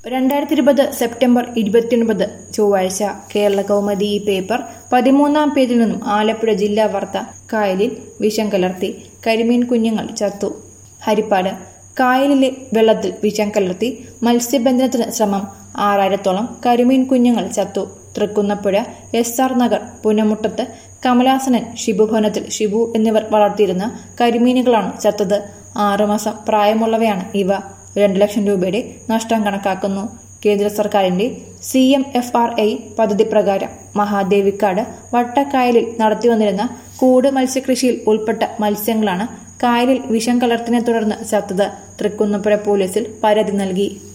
രണ്ടായിരത്തി ഇരുപത് സെപ്റ്റംബർ ഇരുപത്തിയൊൻപത് ചൊവ്വാഴ്ച കേരള കൗമുദി ഈ പേപ്പർ പതിമൂന്നാം പേജിൽ നിന്നും ആലപ്പുഴ ജില്ലാ വാർത്ത കായലിൽ വിഷം കലർത്തി കരിമീൻ കുഞ്ഞുങ്ങൾ ചത്തു ഹരിപ്പാട് കായലിലെ വെള്ളത്തിൽ വിഷം കലർത്തി മത്സ്യബന്ധനത്തിന് ശ്രമം ആറായിരത്തോളം കരിമീൻ കുഞ്ഞുങ്ങൾ ചത്തു തൃക്കുന്നപ്പുഴ എസ് ആർ നഗർ പുനമുട്ടത്ത് കമലാസനൻ ഷിബുഭവനത്തിൽ ഷിബു എന്നിവർ വളർത്തിയിരുന്ന കരിമീനുകളാണ് ചത്തത് ആറുമാസം പ്രായമുള്ളവയാണ് ഇവ രണ്ട് ലക്ഷം രൂപയുടെ നഷ്ടം കണക്കാക്കുന്നു കേന്ദ്ര സർക്കാരിന്റെ C M F R I പദ്ധതി പ്രകാരം മഹാദേവിക്കാട് വട്ടക്കായലിൽ നടത്തിവന്നിരുന്ന കൂട് മത്സ്യകൃഷിയിൽ ഉൾപ്പെട്ട മത്സ്യങ്ങളാണ് കായലിൽ വിഷം കലർത്തിനെ തുടർന്ന് ചത്തത് തൃക്കുന്നപ്പുഴ പോലീസിൽ പരാതി നൽകി